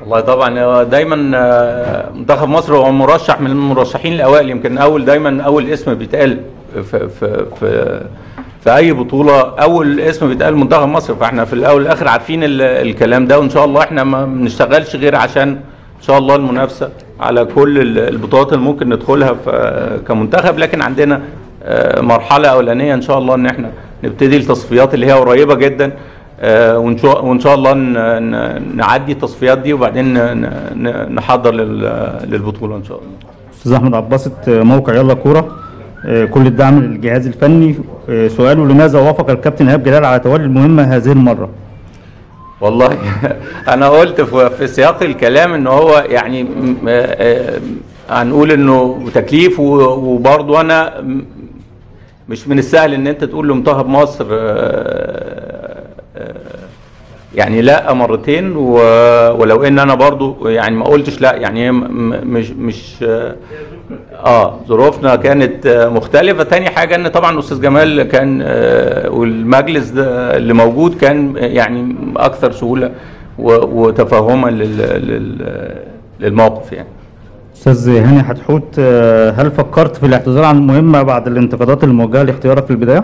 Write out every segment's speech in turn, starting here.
والله طبعا هو دايما آه، منتخب مصر هو مرشح من المرشحين الاوائل يمكن اول دايما اول اسم بيتقال في في في في اي بطوله اول اسم بيتقال منتخب مصر فاحنا في الاول والاخر عارفين ال- الكلام ده وان شاء الله احنا ما بنشتغلش غير عشان ان شاء الله المنافسه على كل ال- البطولات اللي ممكن ندخلها في كمنتخب لكن عندنا آه، مرحله اولانيه ان شاء الله ان احنا نبتدي التصفيات اللي هي قريبه جدا آه، وان شاء وان شاء الله ن- ن- نعدي التصفيات دي وبعدين ن- ن- نحضر لل- للبطوله ان شاء الله استاذ احمد عباسط آه، موقع يلا كوره آه، كل الدعم للجهاز الفني آه، سؤاله لماذا وافق الكابتن ايهاب جلال على تولي المهمه هذه المره والله انا قلت في في سياق الكلام ان هو يعني م- آه، آه، هنقول انه تكليف و- وبرضه انا م- مش من السهل ان انت تقول لمنتخب مصر آه، آه، يعني لا مرتين و- ولو ان انا برضو يعني ما قلتش لا يعني هي م- م- مش مش اه, آه ظروفنا كانت آه، مختلفه تاني حاجه ان طبعا استاذ جمال كان آه والمجلس ده اللي موجود كان يعني اكثر سهوله و- وتفهما لل- لل- للموقف يعني استاذ هاني حتحوت آه، هل فكرت في الاعتذار عن المهمه بعد الانتقادات الموجهه لاختيارك في البدايه؟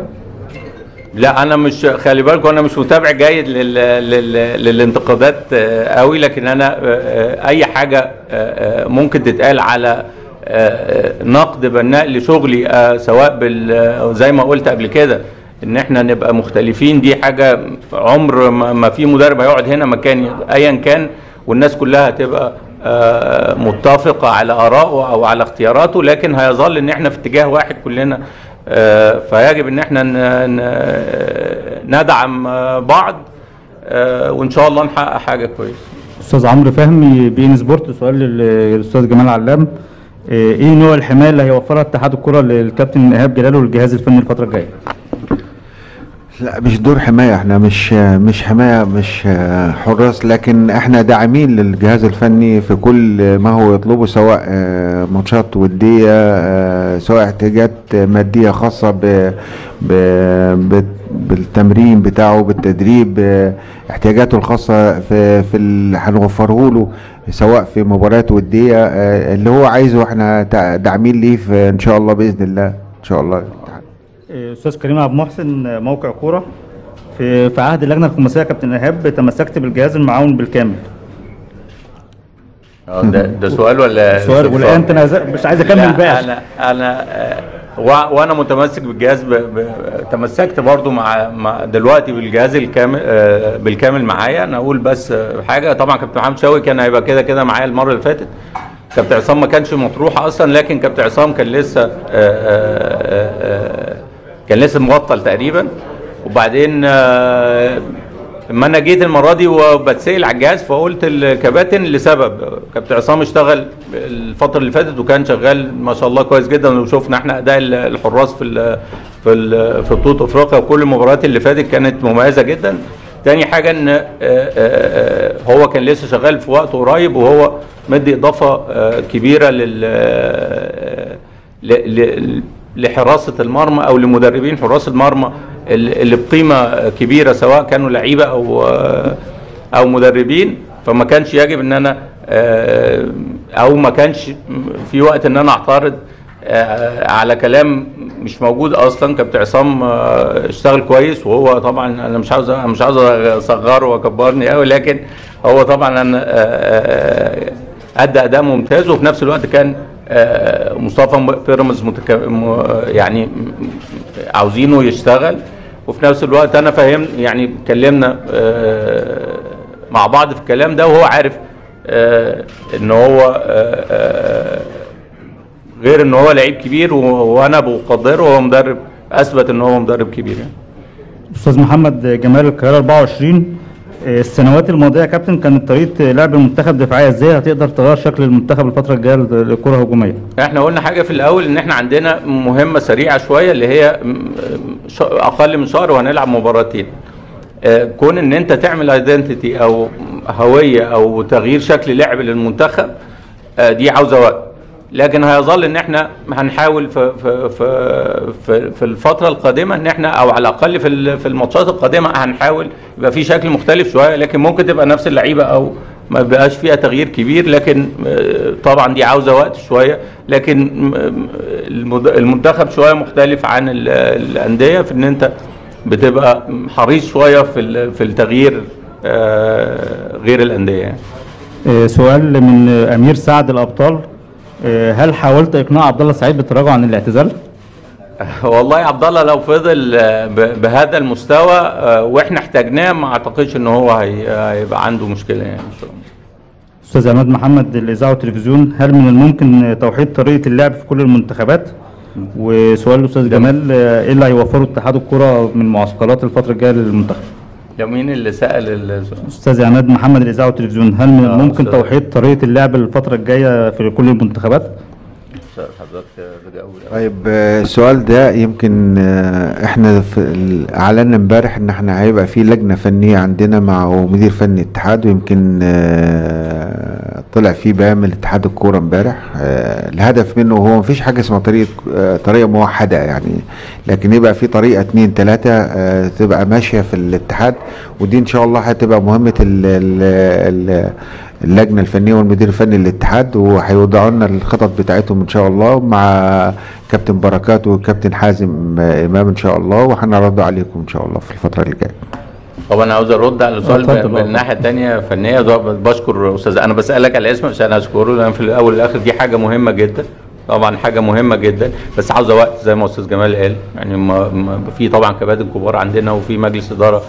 لا انا مش خلي بالكم انا مش متابع جيد لل... لل... للانتقادات آه، قوي لكن انا آه، آه، اي حاجه آه، آه، ممكن تتقال على آه، آه، نقد بناء لشغلي آه، سواء بال آه، زي ما قلت قبل كده ان احنا نبقى مختلفين دي حاجه عمر ما ما في مدرب هيقعد هنا مكاني ايا كان والناس كلها هتبقى آه، متفقه على ارائه او على اختياراته لكن هيظل ان احنا في اتجاه واحد كلنا آه، فيجب ان احنا ن- ن- ندعم آه، بعض آه، وان شاء الله نحقق حاجه كويسه استاذ عمرو فهمي بي ان سبورت سؤال للاستاذ جمال علام آه، ايه نوع الحمايه اللي هيوفرها اتحاد الكره للكابتن ايهاب جلال والجهاز الفني الفتره الجايه؟ لا مش دور حماية احنا مش مش حماية مش حراس لكن احنا داعمين للجهاز الفني في كل ما هو يطلبه سواء اه، ماتشات ودية اه، سواء احتياجات مادية خاصة ب ب ب- بالتمرين بتاعه بالتدريب اه، احتياجاته الخاصة في في ال- هنوفره له سواء في مباريات ودية اه، اللي هو عايزه احنا تع- داعمين ليه في ان شاء الله بإذن الله ان شاء الله آه، استاذ كريم عبد المحسن آه، موقع كوره في في عهد اللجنه الخماسيه كابتن ايهاب تمسكت بالجهاز المعاون بالكامل آه، ده ده سؤال ولا سؤال استفسار؟ والان انا عايز- مش عايز اكمل لا، بقى انا انا آه، و- وانا متمسك بالجهاز ب... ب... تمسكت برضو مع... مع دلوقتي بالجهاز الكامل آه، بالكامل معايا انا اقول بس آه، حاجه طبعا كابتن محمد شوقي كان هيبقى كده كده معايا المره اللي فاتت كابتن عصام ما كانش مطروح اصلا لكن كابتن عصام كان لسه آه، آه، آه، كان لسه مبطل تقريبا وبعدين آه، لما انا جيت المره دي وبتسال على الجهاز فقلت الكباتن لسبب كابتن عصام اشتغل الفتره اللي فاتت وكان شغال ما شاء الله كويس جدا وشفنا احنا اداء الحراس في ال في ال في بطوله افريقيا وكل المباريات اللي فاتت كانت مميزه جدا تاني حاجه ان آه، آه، آه، هو كان لسه شغال في وقت قريب وهو مدي اضافه آه، كبيره لل آه، ل- ل- لحراسه المرمى او لمدربين حراس المرمى اللي اللي بقيمه كبيره سواء كانوا لعيبه او او مدربين فما كانش يجب ان انا آه، او ما كانش في وقت ان انا اعترض آه، على كلام مش موجود اصلا كابتن عصام آه، اشتغل كويس وهو طبعا انا مش عاوز مش عاوز اصغره واكبرني قوي لكن هو طبعا انا آه، آه، ادى اداء ممتاز وفي نفس الوقت كان آه، مصطفى بيراميدز متك... م- يعني م- عاوزينه يشتغل وفي نفس الوقت انا فهم يعني اتكلمنا آه، مع بعض في الكلام ده وهو عارف آه، ان هو آه، آه، غير ان هو لعيب كبير و- وانا بقدره وهو مدرب اثبت ان هو مدرب كبير يعني استاذ محمد جمال القاهره 24 آه، السنوات الماضيه يا كابتن كانت طريقه لعب المنتخب دفاعيه ازاي هتقدر تغير شكل المنتخب الفتره الجايه للكره الهجوميه احنا قلنا حاجه في الاول ان احنا عندنا مهمه سريعه شويه اللي هي م- ش- اقل من شهر وهنلعب مباراتين آه، كون ان انت تعمل ايدنتيتي او هويه او تغيير شكل لعب للمنتخب آه، دي عاوزه وقت لكن هيظل ان احنا هنحاول في في في في, في الفتره القادمه ان احنا او على الاقل في ال- في الماتشات القادمه هنحاول يبقى في شكل مختلف شويه لكن ممكن تبقى نفس اللعيبه او ما بقاش فيها تغيير كبير لكن آه، طبعا دي عاوزه وقت شويه لكن م- م- المد- المنتخب شويه مختلف عن ال- الانديه في ان انت بتبقى حريص شويه في ال- في التغيير آه، غير الانديه يعني. آه، سؤال من آه، امير سعد الابطال آه، هل حاولت اقناع عبد الله السعيد بالتراجع عن الاعتزال؟ والله يا عبد الله لو فضل آه، ب- بهذا المستوى آه، واحنا احتاجناه ما اعتقدش ان هو هي- هيبقى عنده مشكله يعني ان شاء الله استاذ عماد محمد الاذاعه والتلفزيون هل من الممكن توحيد طريقه اللعب في كل المنتخبات؟ وسؤال الاستاذ جمال آه، ايه اللي هيوفره اتحاد الكره من معسكرات الفتره الجايه للمنتخب؟ لو مين اللي سال ال- استاذ عماد محمد الاذاعه والتلفزيون هل من آه، الممكن أستاذ. توحيد طريقه اللعب الفتره الجايه في كل المنتخبات؟ حضرتك تجاوب طيب آه، السؤال ده يمكن آه، احنا في ال- اعلنا امبارح ان احنا هيبقى في لجنه فنيه عندنا مع مدير فني الاتحاد ويمكن آه، طلع فيه بيان من اتحاد الكوره امبارح آه، الهدف منه هو مفيش حاجه اسمها طريقه آه، طريقه موحده يعني لكن يبقى في طريقه اتنين تلاته آه، تبقى ماشيه في الاتحاد ودي ان شاء الله هتبقى مهمه ال ال ال اللجنه الفنيه والمدير الفني للاتحاد وهيوضعوا لنا الخطط بتاعتهم ان شاء الله مع كابتن بركات وكابتن حازم آه، امام ان شاء الله وهنعرضه عليكم ان شاء الله في الفتره اللي جايه طب انا عاوز ارد على السؤال اتفضل، من اه. الناحيه الثانيه فنيه ده بشكر استاذ انا بسالك على الاسم عشان اشكره لان في الاول والاخر دي حاجه مهمه جدا طبعا حاجه مهمه جدا بس عاوزه وقت زي ما استاذ جمال قال يعني ما ما في طبعا كباتن كبار عندنا وفي مجلس اداره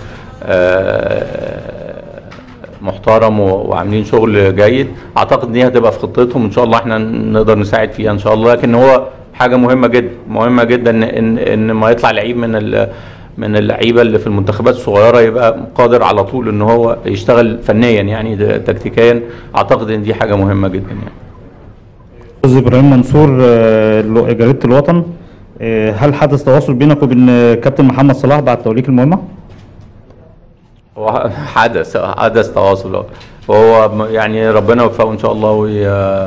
آه، محترم و- وعاملين شغل جيد اعتقد ان هي هتبقى في خطتهم ان شاء الله احنا نقدر نساعد فيها ان شاء الله لكن هو حاجه مهمه جدا مهمه جدا ان ان, إن ما يطلع لعيب من ال من اللعيبه اللي في المنتخبات الصغيره يبقى قادر على طول ان هو يشتغل فنيا يعني ده تكتيكيا اعتقد ان دي حاجه مهمه جدا يعني استاذ ابراهيم منصور آه، لو- جريده الوطن آه، هل حدث تواصل بينك وبين آه، كابتن محمد صلاح بعد توليك المهمه؟ هو حدث حدث تواصل اه. وهو م- يعني ربنا يوفقه ان شاء الله وي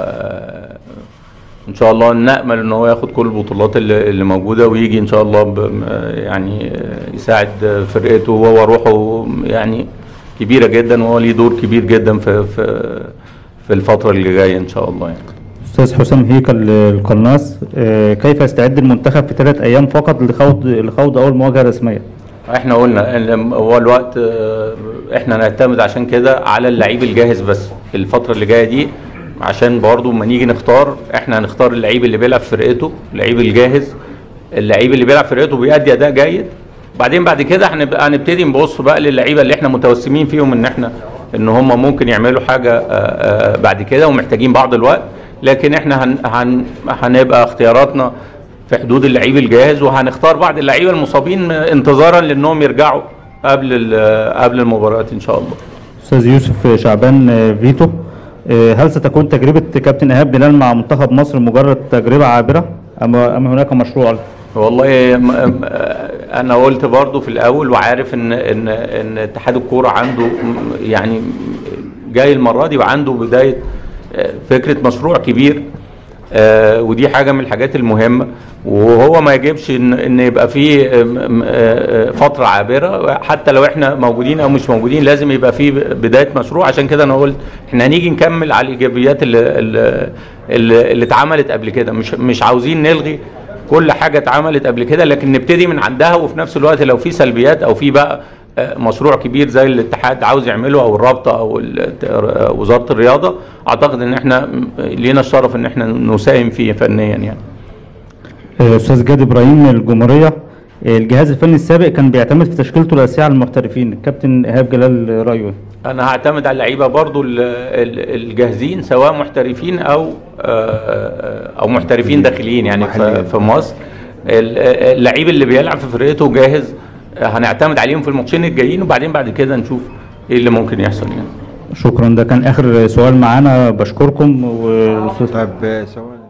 ان شاء الله نامل ان هو ياخد كل البطولات اللي, اللي موجوده ويجي ان شاء الله ب يعني يساعد فرقته وهو روحه يعني كبيره جدا وهو ليه دور كبير جدا في في في الفتره اللي جايه ان شاء الله يعني استاذ حسام هيكل آه، القناص آه، كيف يستعد المنتخب في ثلاث ايام فقط لخوض لخوض اول مواجهه رسميه؟ احنا قلنا إن هو الوقت آه، احنا نعتمد عشان كده على اللعيب الجاهز بس الفترة اللي جاية دي عشان برضو لما نيجي نختار احنا هنختار اللعيب اللي بيلعب في فرقته اللعيب الجاهز اللعيب اللي بيلعب في فرقته بيأدي اداء جيد بعدين بعد كده هنبقى هنبتدي نبص بقى للعيبه اللي احنا متوسمين فيهم ان احنا ان هم ممكن يعملوا حاجه آه، آه، بعد كده ومحتاجين بعض الوقت لكن احنا هن هن هنبقى اختياراتنا في حدود اللعيب الجاهز وهنختار بعض اللعيبه المصابين انتظارا لانهم يرجعوا قبل ال- قبل المباراه ان شاء الله استاذ يوسف شعبان آه، فيتو آه، هل ستكون تجربه كابتن ايهاب بلال مع منتخب مصر مجرد تجربه عابره ام ام هناك مشروع والله م- م- انا قلت برضو في الاول وعارف ان ان ان اتحاد الكوره عنده م- يعني جاي المره دي وعنده بدايه آه، فكره مشروع كبير آه، ودي حاجه من الحاجات المهمه وهو ما يجبش ان ان يبقى في آه، م- آه، فتره عابره حتى لو احنا موجودين او مش موجودين لازم يبقى في بدايه مشروع عشان كده انا قلت احنا هنيجي نكمل على الايجابيات اللي اللي, اللي اللي اتعملت قبل كده مش مش عاوزين نلغي كل حاجه اتعملت قبل كده لكن نبتدي من عندها وفي نفس الوقت لو في سلبيات او في بقى آه، مشروع كبير زي اللي الاتحاد عاوز يعمله او الرابطه او ال- آه، وزاره الرياضه اعتقد ان احنا م- لينا الشرف ان احنا نساهم فيه فنيا يعني آه، استاذ جاد ابراهيم الجمهوريه آه، الجهاز الفني السابق كان بيعتمد في تشكيلته الاساسيه على المحترفين الكابتن ايهاب جلال رايه إيه؟ انا هعتمد على اللعيبه برضو ال- ال- الجاهزين سواء محترفين او آه، او محترفين داخليين يعني في محليين. في مصر ال- اللعيب اللي بيلعب في فرقته جاهز هنعتمد عليهم في الماتشين الجايين وبعدين بعد كده نشوف ايه اللي ممكن يحصل يعني شكرا ده كان اخر سؤال معانا بشكركم والاستاذ طيب آه، سواء